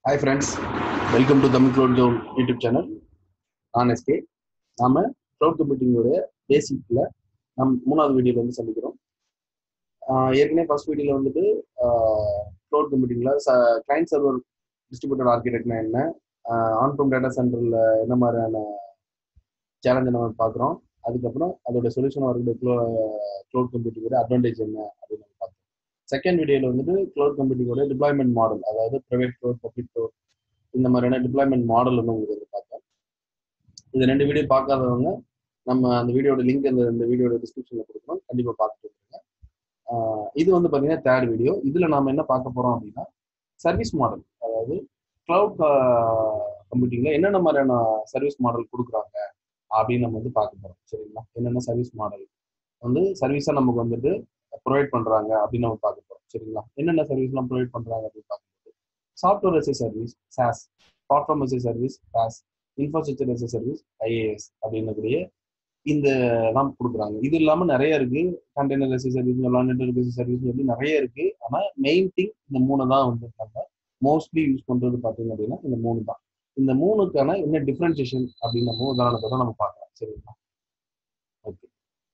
hi friends welcome to Tamil cloud zone YouTube channel நான் SK நாம cloud கம்ப்யூட்டிங்கோட பேசிக்கில் நம் மூணாவது வீடியோவில் வந்து சந்திக்கிறோம் ஆஹ் ஏற்கனவே ஃபர்ஸ்ட் வீடியோவில் வந்துட்டு க்ளவுட் கம்ப்யூட்டிங்கில் ச கிளைண்ட் சர்வர் டிஸ்ட்ரிபியூட்டட் ஆர்கிடெக்ட்னா என்ன ஆன்ஃப்ரம் டேட்டா சென்டரில் என்ன மாதிரியான சேலஞ்சை நம்ம பார்க்குறோம் அதுக்கப்புறம் அதோட சொல்யூஷன் வரக்கூடிய க்ளோ க்ளவுட் கம்ப்யூட்டிங்கோட அட்வான்டேஜ் என்ன அப்படின்னு நம்ம பார்க்குறோம் செகண்ட் வீடியோவில் வந்துட்டு க்ளவுட் கம்ப்யூட்டிங்கோட டிப்ளாய்மெண்ட் மாடல் அதாவது ப்ரைவேட் க்ளவுட் பப்ளிக் க்ளவுட் இந்த மாதிரியான டிப்ளாய்மெண்ட் மாடல் வந்து உங்களுக்கு வந்து பார்த்தோம் இது ரெண்டு வீடியோ பார்க்காதவங்க நம்ம அந்த வீடியோட லிங்க் அந்த இந்த வீடியோட டிஸ்கிரிப்ஷனில் கொடுக்குறோம் கண்டிப்பாக பார்த்துட்டு வந்துருங்க ஆஹ் இது வந்து பார்த்தீங்கன்னா தேர்ட் வீடியோ இதில் நாம என்ன பார்க்க போகிறோம் அப்படின்னா சர்வீஸ் மாடல் அதாவது க்ளவுட் கம்ப்யூட்டிங்கில் என்னென்ன மாதிரியான சர்வீஸ் மாடல் கொடுக்குறாங்க அப்படின்னு நம்ம வந்து பார்க்க போகிறோம் சரிங்களா என்னென்ன சர்வீஸ் மாடல் வந்து சர்வீஸாக நமக்கு வந்துட்டு ப்ரொவைட் பண்ணுறாங்க அப்படின்னு நம்ம பார்க்க போகிறோம் சரிங்களா என்னென்ன சர்வீஸ்லாம் ப்ரொவைட் பண்ணுறாங்க அப்படின்னு பார்க்கும்போது software as service SaaS platform as service SaaS infrastructure as service IAS அப்படின்னக்கூடிய இந்த தான் கொடுக்குறாங்க இது இல்லாமல் நிறைய இருக்கு கண்டெய்னர் எஸ் சர்வீஸ் சொல்லலாம் நெட்ஒர்க் எஸ் சர்வீஸ் சொல்லி நிறைய இருக்கு ஆனால் மெயின் திங் இந்த மூணு தான் வந்து நம்ம மோஸ்ட்லி யூஸ் பண்ணுறது பார்த்தீங்க அப்படின்னா இந்த மூணு தான் இந்த மூணுக்கான என்ன டிஃப்ரென்சியேஷன் அப்படின்னு நம்ம உதாரணத்தை தான் நம்ம பார்க்கலாம் சரிங்களா ஓகே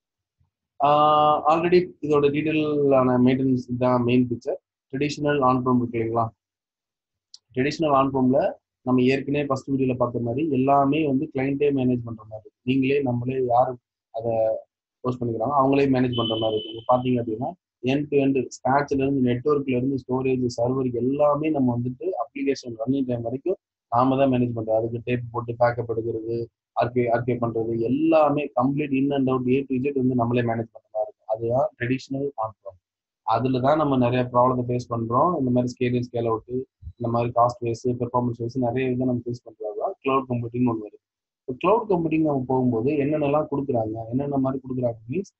ஆல்ரெடி இதோட டீட்டெயிலான மெயின்டெனன்ஸ் தான் மெயின் பிக்சர் ட்ரெடிஷ்னல் ஆன்ஃப்ரோம் இருக்கு இல்லைங்களா ட்ரெடிஷ்னல் ஆன்ஃப்ரோம்ல நம்ம ஏற்கனவே ஃபர்ஸ்ட் வீடியோல பார்த்த மாதிரி எல்லாமே வந்து கிளைண்ட்டே மேனேஜ் பண்ற மாதிரி இருக்கு நீங்களே நம்மளே யார் அதை போஸ்ட் பண்ணிக்கிறாங்க அவங்களே மேனேஜ் பண்ற மாதிரி இருக்கு இப்போ பார்த்தீங்க அப்படின்னா என் டு எண்ட் ஸ்டாச்ல இருந்து நெட்ஒர்க்ல இருந்து ஸ்டோரேஜ் சர்வர் எல்லாமே நம்ம வந்துட்டு அப்ளிகேஷன் ரன்னிங் டைம் வரைக்கும் நாம தான் மேனேஜ் பண்றோம் அதுக்கு டேப் போட்டு பேக்கப் எடுக்கிறது ஆர்கே ஆர்கே பண்றது எல்லாமே complete in and out A to Z வந்து நம்மளே மேனேஜ் பண்ற மாதிரி இருக்கும் அதுதான் ட்ரெடிஷ்னல் ஆன்ஃப்ரோம் அதுல தான் நம்ம நிறைய ப்ராப்ளத்தை ஃபேஸ் பண்றோம் இந்த மாதிரி ஸ்கேலிங் ஸ்கேல் அவுட் இந்த மாதிரி காஸ்ட் வைஸ் பெர்ஃபார்மன்ஸ் வைஸ் நிறைய இதை நம்ம ஃபேஸ் பண்றது தான் க்ளவுட் கம்ப்யூட்டிங் ஒன்று வருது இப்போ க்ளவுட் கம்ப்யூட்டிங் நம்ம போகும்போது என்னென்னலாம் கொடுக்குறாங்க என்னென்ன மாதிரி கொடுக்குறாங்க மீன்ஸ்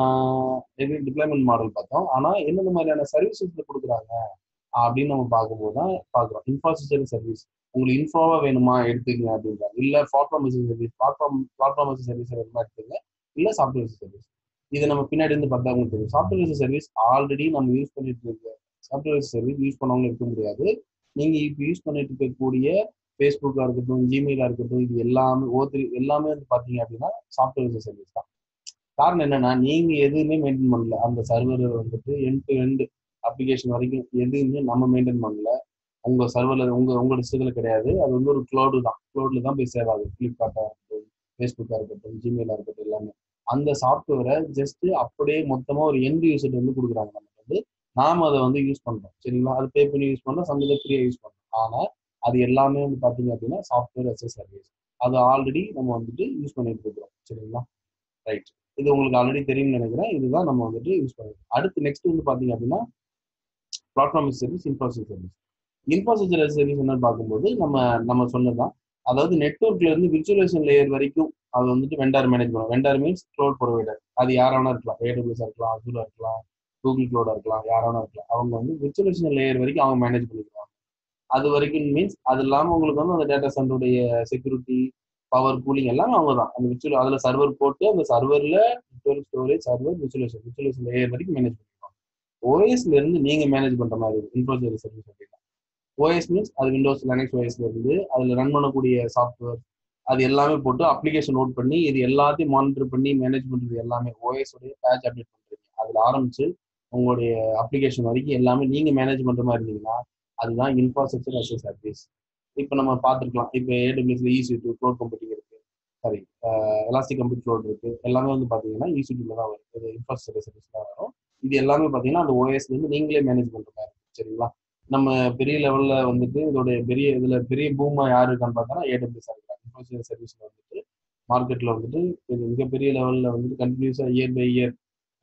இது டிப்ளாய்மெண்ட் மாடல் பார்த்தோம் ஆனால் என்னென்ன மாதிரியான சர்வீசஸ்ல கொடுக்குறாங்க அப்படின்னு நம்ம பார்க்கும்போது தான் பார்க்குறோம் இன்ஃப்ராஸ்ட்ரக்சர் சர்வீஸ் உங்களுக்கு இன்ஃபோவா வேணுமா எடுத்துக்கங்க அப்படின்றாங்க இல்ல platform service platform platform service வேணுமா எடுத்துங்க இல்ல சாஃப்ட்வேர் சர்வீஸ் இது நம்ம பின்னாடி இருந்து பார்த்தா உங்களுக்கு தெரியும் சாஃப்ட்வேர் சர்வீஸ் ஆல்ரெடி நம்ம யூஸ் பண்ணிட்டு இருக்க சாஃப்ட்வேர் சர்வீஸ் யூஸ் பண்ணவங்க இருக்க முடியாது நீங்க இப்போ யூஸ் பண்ணிட்டு இருக்கக்கூடிய ஃபேஸ்புக்கா இருக்கட்டும் ஜிமெயிலா இருக்கட்டும் இது எல்லாமே ஓ எல்லாமே வந்து பாத்தீங்க அப்படின்னா சாஃப்ட்வேர் சர்வீஸ் தான் காரணம் என்னன்னா நீங்க எதுவுமே மெயின்டைன் பண்ணல அந்த சர்வர் வந்துட்டு எண்ட் டு எண்ட் அப்ளிகேஷன் வரைக்கும் எதுவுமே நம்ம மெயின்டைன் பண்ணல உங்க சர்வர்ல உங்க உங்களோட சிஸ்டத்துல கிடையாது அது வந்து ஒரு க்ளவுடு தான் க்ளவுட்ல தான் போய் சேவ் ஆகுது ஃபிளிப்கார்ட்டா இருக்கட்டும் ஃபேஸ்புக்கா இருக்கட்டும் ஜிமெயிலா இருக்கட்டும் எல்லாமே அந்த சாஃப்ட்வேரை ஜஸ்ட் அப்படியே மொத்தமா ஒரு எண்ட் யூசர் வந்து கொடுக்குறாங்க நமக்கு வந்து நாம அதை வந்து யூஸ் பண்றோம் சரிங்களா அது பே பண்ணி யூஸ் பண்றோம் சந்தையில ஃப்ரீயா யூஸ் பண்றோம் ஆனா அது எல்லாமே வந்து பாத்தீங்க அப்படின்னா சாஃப்ட்வேர் எஸ் சர்வீஸ் அது ஆல்ரெடி நம்ம வந்துட்டு யூஸ் பண்ணிட்டு இருக்கிறோம் சரிங்களா ரைட் இது உங்களுக்கு ஆல்ரெடி தெரியும்னு நினைக்கிறேன் இதுதான் நம்ம வந்துட்டு யூஸ் பண்ணிருக்கோம் அடுத்து நெக்ஸ்ட் வந்து பாத்தீங்க அப்படின்னா platform service infrastructure service infrastructure service என்னன்னு பார்க்கும்போது நம்ம நம்ம சொன்னதுதான் அதாவது நெட்ஒர்க்ல இருந்து விர்ச்சுவலைசேஷன் லேயர் வரைக்கும் அது வந்துட்டு வெண்டார் மேனேஜ் பண்ணுவோம் வெண்டார் மீன்ஸ் க்ளோட் ப்ரொவைடர் அது யாராவது இருக்கலாம் ஏடபிள்யூஸ் இருக்கலாம் அசூரா இருக்கலாம் கூகுள் க்ளோடா இருக்கலாம் யாராவது இருக்கலாம் அவங்க வந்து விர்ச்சுவலைசேஷன் லேயர் வரைக்கும் அவங்க மேனேஜ் பண்ணிக்குவாங்க அது வரைக்கும் மீன்ஸ் அது இல்லாம உங்களுக்கு வந்து அந்த டேட்டா சென்டருடைய செக்யூரிட்டி பவர் கூலிங் எல்லாமே அவங்க தான் அந்த விர்ச்சுவல் அதுல சர்வர் போட்டு அந்த சர்வர்ல network storage server virtualization virtualization layer வரைக்கும் மேனேஜ் பண்ணிக்குவாங்க ஓஎஸ்ல இருந்து நீங்க மேனேஜ் பண்ற மாதிரி இருக்கும் இன்ஃப்ராஸ்ட்ரக்சர் சர்வீஸ் அப்படின்னா ஓஎஸ் மீன்ஸ் அது விண்டோஸ் லினக்ஸ் ஓஎஸ்ல இருந்து அதுல ரன் பண்ணக்கூடிய சாஃப்ட்வேர் அது எல்லாமே போட்டு அப்ளிகேஷன் நோட் பண்ணி இது எல்லாத்தையும் மானிட்டர் பண்ணி மேனேஜ் பண்றது எல்லாமே ஓஎஸ் உடைய பேட்ச் அப்டேட் பண்றீங்க அதுல ஆரம்பிச்சு உங்களுடைய அப்ளிகேஷன் வரைக்கும் எல்லாமே நீங்க மேனேஜ் பண்ற மாதிரி இருந்தீங்கன்னா அதுதான் இன்ஃப்ராஸ்ட்ரக்சர் அஸ் சர்வீஸ் இப்போ நம்ம பார்த்துருக்கலாம் இப்போ ஏடபிள்யூஸ்ல ஈசி டூ க்ளோட் கம்ப்யூட்டிங் இருக்கு சாரி எலாஸ்டிக் கம்ப்யூட் க்ளோட் இருக்கு எல்லாமே வந்து பாத்தீங்கன்னா ஈசி டூல தான் வரும் இது இன்ஃப்ராஸ்ட்ரக்சர் சர்வீஸ் தான் வரும் இது எல்லாமே பாத்தீங்கன்னா அந்த ஓஎஸ்ல இருந்து நீங்களே மேனேஜ் பண்ற மாதிரி இருக்கும் சரிங்களா நம்ம பெரிய லெவல்ல வந்துட்டு இதோட பெரிய இதுல பெரிய பூமா யாரு இருக்கான்னு பார்த்தோம்னா ஏடபிள்யூஸ் இருக்காங்க இன்ஃப்ராஸ்ட்ரக்சர் சர்வீஸ்ல வந்துட்டு மார்க்கெட்ல வந்துட்டு இது மிகப்பெரிய லெவல்ல வந்துட்டு கண்டினியூஸா இயர் பை இயர்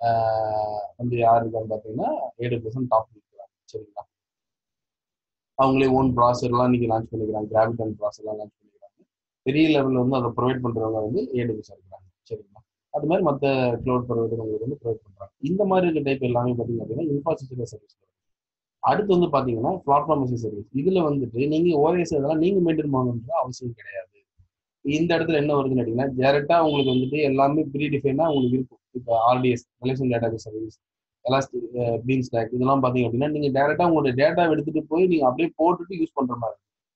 வந்து யார் இருக்கான்னு பார்த்தீங்கன்னா ஏடபிள்யூஸ் டாப் இருக்கிறாங்க சரிங்களா அவங்களே ஓன் ப்ராசர்லாம் இன்னைக்கு லான்ச் பண்ணிக்கிறாங்க கிராவிடன் ப்ராசர்லாம் லான்ச் பண்ணிக்கிறாங்க பெரிய லெவலில் வந்து அதை ப்ரொவைட் பண்றவங்க வந்து ஏடபிள்யூஸ் இருக்கிறாங்க சரிங்களா அது மாதிரி மற்ற க்ளவுட் ப்ரொவைடர் உங்களுக்கு வந்து ப்ரொவைட் பண்றாங்க இந்த மாதிரி இருக்க டைப் எல்லாமே பார்த்தீங்க அப்படின்னா இன்ஃப்ராஸ்ட்ரக்சர் சர்வீஸ் அடுத்து வந்து பாத்தீங்கன்னா பிளாட்ஃபார்ம் சர்வீஸ் இதுல வந்துட்டு நீங்க ஓஎஸ் இதெல்லாம் நீங்க மெயின்டைன் பண்ணணுன்ற அவசியம் கிடையாது இந்த இடத்துல என்ன வருதுன்னு கேட்டீங்கன்னா டேரக்டா உங்களுக்கு வந்துட்டு எல்லாமே ப்ரீ டிஃபைனா உங்களுக்கு இருக்கும் இப்போ RDS relation data service elastic beanstalk இதெல்லாம் பாத்தீங்க அப்படின்னா நீங்க டேரக்டா உங்களோட டேட்டா எடுத்துட்டு போய் நீங்க அப்படியே போட்டுட்டு யூஸ் பண்ற மாதிரி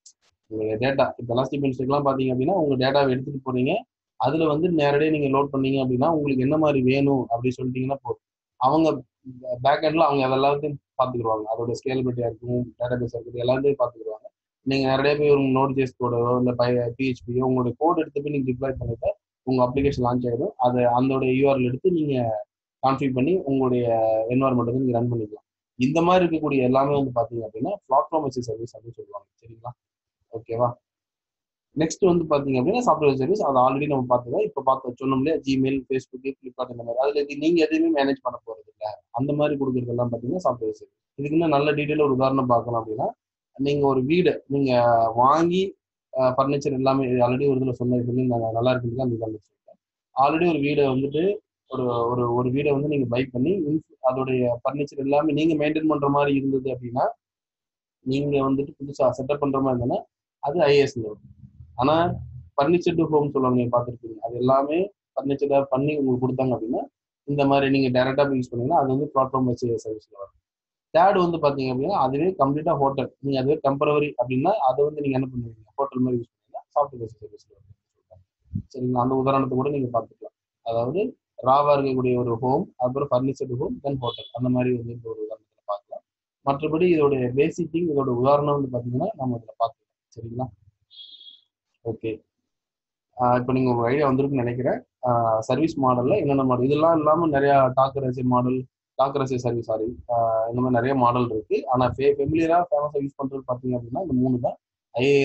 உங்களுடைய டேட்டா இப்போ எலாஸ்டிக் பென்ஸ்டிக்லாம் பார்த்தீங்க அப்படின்னா உங்கள் டேட்டாவை எடுத்துகிட்டு போறீங்க அதில் வந்து நேரடியாக நீங்கள் லோட் பண்ணீங்க அப்படின்னா உங்களுக்கு என்ன மாதிரி வேணும் அப்படி சொல்லிட்டீங்கன்னா போதும் அவங்க பேக் எண்டில் அவங்க எல்லாத்தையும் பார்த்துக்குருவாங்க அதோட ஸ்கேலபிலிட்டியாக இருக்கும் டேட்டா பேஸாக இருக்கட்டும் எல்லாத்தையும் பார்த்துக்குருவாங்க நீங்கள் நேரடியாக போய் உங்கள் நோட் ஜேஸ் கோடோ இல்லை பை பிஹெச்பியோ உங்களுடைய கோட் எடுத்து போய் நீங்கள் டிப்ளாய் பண்ணிட்டு உங்கள் அப்ளிகேஷன் லான்ச் ஆகிடும் அதை அதோட யூஆர்எல் எடுத்து நீங்கள் கான்ஃபிக் பண்ணி உங்களுடைய என்வாரன்மெண்ட் வந்து நீங்கள் ரன் பண்ணிக்கலாம் இந்த மாதிரி இருக்கக்கூடிய எல்லாமே வந்து பார்த்தீங்க அப்படின்னா பிளாட்ஃபார்ம் சர்வீஸ் அப்படின்னு சொல்லுவாங்க சரிங்களா ஓகேவா நெக்ஸ்ட் வந்து பார்த்தீங்க அப்படின்னா சாஃப்ட்வேர் சர்வீஸ் அது ஆல்ரெடி நம்ம பார்த்ததா இப்போ பார்த்து சொன்னோம் இல்லையா ஜிமெயில் ஃபேஸ்புக் ஃப்ளிப்கார்ட் இந்த மாதிரி அதில் நீங்கள் எதுவுமே மேனேஜ் பண்ண போகிறது இல்லை அந்த மாதிரி கொடுக்குறதெல்லாம் பார்த்தீங்கன்னா சாஃப்ட்வேர் சர்வீஸ் இதுக்கு இன்னும் நல்ல டீட்டெயில் ஒரு உதாரணம் பார்க்கணும் அப்படின்னா நீங்கள் ஒரு வீடு நீங்கள் வாங்கி ஃபர்னிச்சர் எல்லாமே ஆல்ரெடி ஒரு இதில் சொன்ன சொல்லி நான் நல்லா இருக்குன்னு அந்த இதில் சொல்லிட்டேன் ஆல்ரெடி ஒரு வீடை வந்துட்டு ஒரு ஒரு ஒரு வீடை வந்து நீங்கள் பை பண்ணி அதோடைய ஃபர்னிச்சர் எல்லாமே நீங்கள் மெயின்டைன் பண்ணுற மாதிரி இருந்தது அப்படின்னா நீங்கள் வந்துட்டு புதுசாக செட்டப் பண்ணுற மாதிரி இருந்ததுன்னா அது ஐஏஎஸ் லெவல் ஆனால் ஃபர்னிச்சர் டு ஹோம் சொல்லுவாங்க நீங்கள் பார்த்துருப்பீங்க அது எல்லாமே ஃபர்னிச்சராக பண்ணி உங்களுக்கு கொடுத்தாங்க அப்படின்னா இந்த மாதிரி நீங்கள் டேரெக்டாக யூஸ் பண்ணீங்கன்னா அது வந்து பிளாட்ஃபார்ம் வச்சு சர்வீஸில் வரும் தேர்ட் வந்து பார்த்தீங்க அப்படின்னா அதுவே கம்ப்ளீட்டாக ஹோட்டல் நீங்கள் அதுவே டெம்பரவரி அப்படின்னா அதை வந்து நீங்கள் என்ன பண்ணுவீங்க ஹோட்டல் மாதிரி யூஸ் பண்ணீங்கன்னா சாஃப்ட்வேர் சர்வீஸில் வரும் சரிங்களா அந்த உதாரணத்தை கூட நீங்கள் பார்த்துக்கலாம் அதாவது ராவா இருக்கக்கூடிய ஒரு ஹோம் அப்புறம் ஃபர்னிச்சர் ஹோம் தென் ஹோட்டல் அந்த மாதிரி வந்து இந்த ஒரு உதாரணத்தில் பார்க்கலாம் மற்றபடி இதோட பேசிக் திங் இதோட உதாரணம் வந்து பார்த்தீங்கன்னா நம்ம இதில் பார்க்கலாம் சரிங்களா ஓகே இப்போ நீங்கள் ஒரு ஐடியா வந்திருக்குன்னு நினைக்கிறேன் சர்வீஸ் மாடலில் என்னென்ன மாடல் இதெல்லாம் இல்லாமல் நிறையா டாக்கரசி மாடல் டாக்கரசி சர்வீஸ் சாரி இந்த மாதிரி நிறைய மாடல் இருக்குது ஆனால் ஃபே ஃபெமிலியராக ஃபேமஸாக யூஸ் பண்ணுறது பார்த்தீங்க அப்படின்னா இந்த மூணு தான் ஐஏ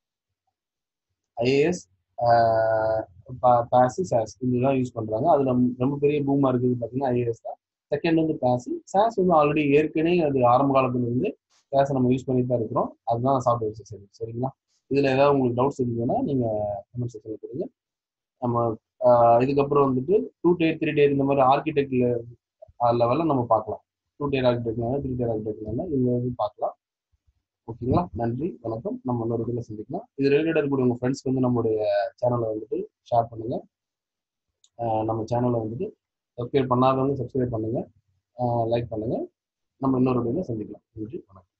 ஐஏஎஸ் பேசி சாஸ் இதுதான் யூஸ் பண்ணுறாங்க அதில் ரொம்ப பெரிய பூமாக இருக்குது பார்த்தீங்கன்னா ஐஏஎஸ் தான் செகண்ட் வந்து பேசி சாஸ் வந்து ஆல்ரெடி ஏற்கனவே அது ஆரம்ப காலத்துல இருந்து சாஸை நம்ம யூஸ் பண்ணி தான் இருக்கிறோம் அதுதான் சாஃப்ட்வேர் சர்வீஸ் சரிங்களா இதில் ஏதாவது உங்களுக்கு டவுட்ஸ் இருந்ததுன்னா நீங்கள் கமெண்ட் செக்ஷனில் கொடுங்க நம்ம இதுக்கப்புறம் வந்துட்டு டூ டேட் த்ரீ டேட் இந்த மாதிரி ஆர்கிடெக்ட் லெவலில் நம்ம பார்க்கலாம் டூ டேர் ஆர்கிடெக்ட்னால த்ரீ டேர் ஆர்கிடெக்ட்னால இது வந்து பார்க்கலாம் ஓகேங்களா நன்றி வணக்கம் நம்ம இன்னொரு இதில் சந்திக்கலாம் இது ரிலேட்டடாக இருக்கக்கூடிய உங்கள் ஃப்ரெண்ட்ஸ்க்கு வந்து நம்மளுடைய சேனலை வந்துட்டு ஷேர் பண்ணுங்க நம்ம சேனலை வந்துட்டு சப்ஸ்கிரைப் பண்ணாதவங்க சப்ஸ்கிரைப் பண்ணுங்க லைக் பண்ணுங்க நம்ம இன்னொரு இதில் சந்திக்கலாம் நன்றி வணக்கம்